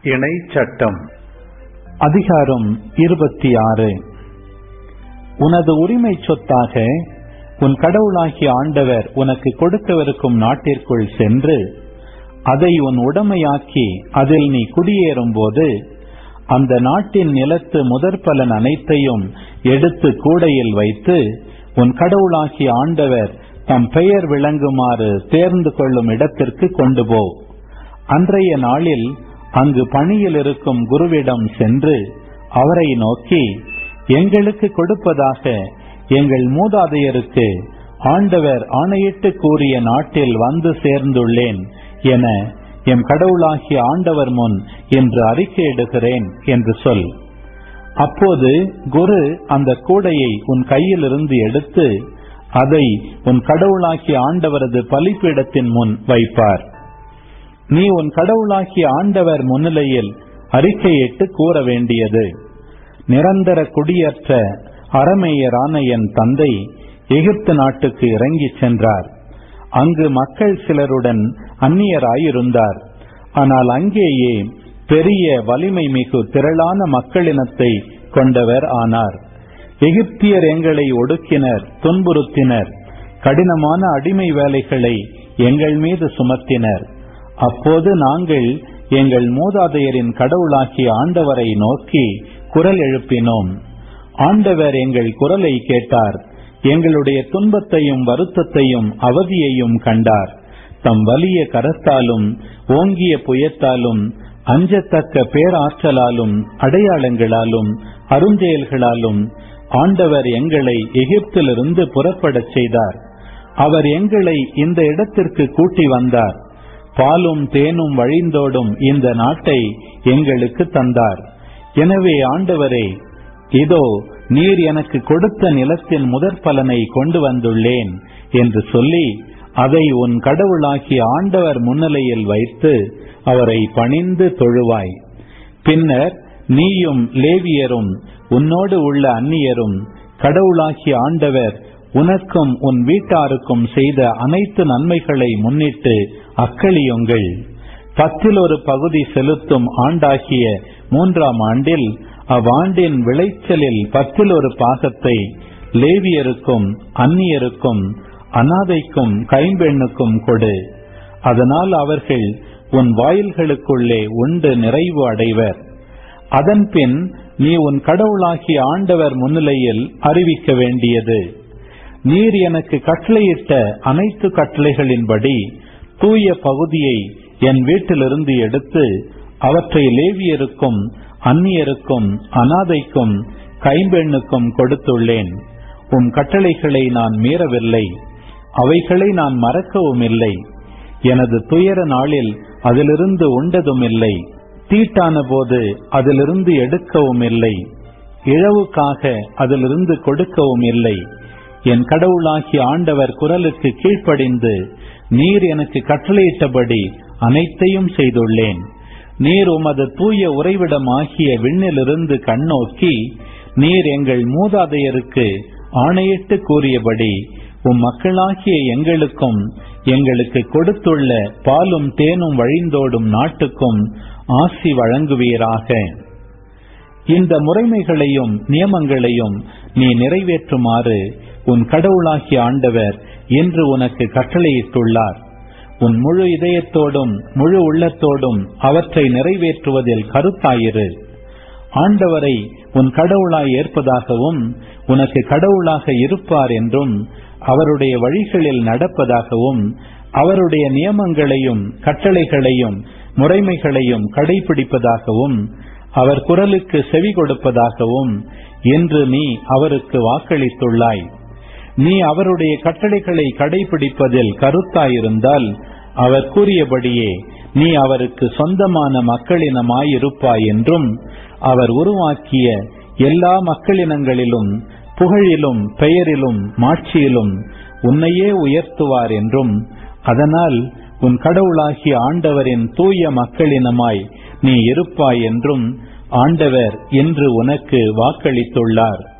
இணை சட்டம் அதிகாரம் இருபத்தி ஆறு உனது உரிமை சொத்தாக உன் கடவுளாகிய ஆண்டவர் உனக்கு கொடுக்கவிருக்கும் நாட்டிற்குள் சென்று அதை உன் உடமையாக்கி அதில் நீ குடியேறும் போது அந்த நாட்டின் நிலத்து முதற்பலன் அனைத்தையும் எடுத்து கூடையில் வைத்து உன் கடவுளாகிய ஆண்டவர் தம் பெயர் விளங்குமாறு தேர்ந்து கொள்ளும் இடத்திற்கு கொண்டு போ அன்றைய நாளில் அங்கு பணியில் இருக்கும் குருவிடம் சென்று அவரை நோக்கி எங்களுக்கு கொடுப்பதாக எங்கள் மூதாதையருக்கு ஆண்டவர் ஆணையிட்டு கூறிய நாட்டில் வந்து சேர்ந்துள்ளேன் என எம் கடவுளாகிய ஆண்டவர் முன் என்று அறிக்கையிடுகிறேன் என்று சொல் அப்போது குரு அந்த கூடையை உன் கையிலிருந்து எடுத்து அதை உன் கடவுளாகிய ஆண்டவரது பலிப்பீடத்தின் முன் வைப்பார் நீ உன் கடவுளாகிய ஆண்டவர் முன்னிலையில் அறிக்கையிட்டு கூற வேண்டியது நிரந்தர குடியற்ற அறமேயரான என் தந்தை எகிப்து நாட்டுக்கு இறங்கிச் சென்றார் அங்கு மக்கள் சிலருடன் அந்நியராயிருந்தார் ஆனால் அங்கேயே பெரிய வலிமை மிகு திரளான மக்களினத்தை கொண்டவர் ஆனார் எகிப்தியர் எங்களை ஒடுக்கினர் துன்புறுத்தினர் கடினமான அடிமை வேலைகளை எங்கள் மீது சுமத்தினர் அப்போது நாங்கள் எங்கள் மூதாதையரின் கடவுளாகிய ஆண்டவரை நோக்கி குரல் எழுப்பினோம் ஆண்டவர் எங்கள் குரலை கேட்டார் எங்களுடைய துன்பத்தையும் வருத்தத்தையும் அவதியையும் கண்டார் தம் வலிய கரத்தாலும் ஓங்கிய புயத்தாலும் அஞ்சத்தக்க பேராற்றலாலும் அடையாளங்களாலும் அருஞ்செயல்களாலும் ஆண்டவர் எங்களை எகிப்திலிருந்து புறப்படச் செய்தார் அவர் எங்களை இந்த இடத்திற்கு கூட்டி வந்தார் பாலும் தேனும் வழிந்தோடும் இந்த நாட்டை எங்களுக்கு தந்தார் எனவே ஆண்டவரே இதோ நீர் எனக்கு கொடுத்த நிலத்தின் முதற் பலனை கொண்டு வந்துள்ளேன் என்று சொல்லி அதை உன் கடவுளாகிய ஆண்டவர் முன்னிலையில் வைத்து அவரை பணிந்து தொழுவாய் பின்னர் நீயும் லேவியரும் உன்னோடு உள்ள அந்நியரும் கடவுளாகிய ஆண்டவர் உனக்கும் உன் வீட்டாருக்கும் செய்த அனைத்து நன்மைகளை முன்னிட்டு அக்களியுங்கள் பத்தில் ஒரு பகுதி செலுத்தும் ஆண்டாகிய மூன்றாம் ஆண்டில் அவ்வாண்டின் விளைச்சலில் பத்தில் ஒரு பாகத்தை லேவியருக்கும் அந்நியருக்கும் அனாதைக்கும் கைம்பெண்ணுக்கும் கொடு அதனால் அவர்கள் உன் வாயில்களுக்குள்ளே உண்டு நிறைவு அடைவர் அதன்பின் நீ உன் கடவுளாகிய ஆண்டவர் முன்னிலையில் அறிவிக்க வேண்டியது நீர் எனக்கு கட்டளையிட்ட அனைத்து கட்டளைகளின்படி தூய பகுதியை என் வீட்டிலிருந்து எடுத்து அவற்றை லேவியருக்கும் அந்நியருக்கும் அனாதைக்கும் கைம்பெண்ணுக்கும் கொடுத்துள்ளேன் உம் கட்டளைகளை நான் மீறவில்லை அவைகளை நான் மறக்கவும் இல்லை எனது துயர நாளில் அதிலிருந்து உண்டதும் இல்லை தீட்டான போது அதிலிருந்து எடுக்கவும் இல்லை இழவுக்காக அதிலிருந்து கொடுக்கவும் இல்லை என் கடவுளாகிய ஆண்டவர் குரலுக்கு கீழ்ப்படிந்து நீர் எனக்கு கட்டளையிட்டபடி அனைத்தையும் செய்துள்ளேன் நீர் உமது தூய உறைவிடம் ஆகிய விண்ணிலிருந்து கண்ணோக்கி நீர் எங்கள் மூதாதையருக்கு ஆணையிட்டு கூறியபடி உம் மக்களாகிய எங்களுக்கும் எங்களுக்கு கொடுத்துள்ள பாலும் தேனும் வழிந்தோடும் நாட்டுக்கும் ஆசி வழங்குவீராக இந்த முறைமைகளையும் நியமங்களையும் நீ நிறைவேற்றுமாறு உன் கடவுளாகிய ஆண்டவர் இன்று உனக்கு கட்டளையிட்டுள்ளார் உன் முழு இதயத்தோடும் முழு உள்ளத்தோடும் அவற்றை நிறைவேற்றுவதில் கருத்தாயிரு ஆண்டவரை உன் கடவுளாய் ஏற்பதாகவும் உனக்கு கடவுளாக இருப்பார் என்றும் அவருடைய வழிகளில் நடப்பதாகவும் அவருடைய நியமங்களையும் கட்டளைகளையும் முறைமைகளையும் கடைபிடிப்பதாகவும் அவர் குரலுக்கு செவி கொடுப்பதாகவும் என்று நீ அவருக்கு வாக்களித்துள்ளாய் நீ அவருடைய கட்டளைகளை கடைபிடிப்பதில் கருத்தாயிருந்தால் அவர் கூறியபடியே நீ அவருக்கு சொந்தமான மக்களினமாயிருப்பாய் என்றும் அவர் உருவாக்கிய எல்லா மக்களினங்களிலும் புகழிலும் பெயரிலும் மாட்சியிலும் உன்னையே உயர்த்துவார் என்றும் அதனால் உன் கடவுளாகிய ஆண்டவரின் தூய மக்களினமாய் நீ இருப்பாய் என்றும் ஆண்டவர் இன்று உனக்கு வாக்களித்துள்ளார்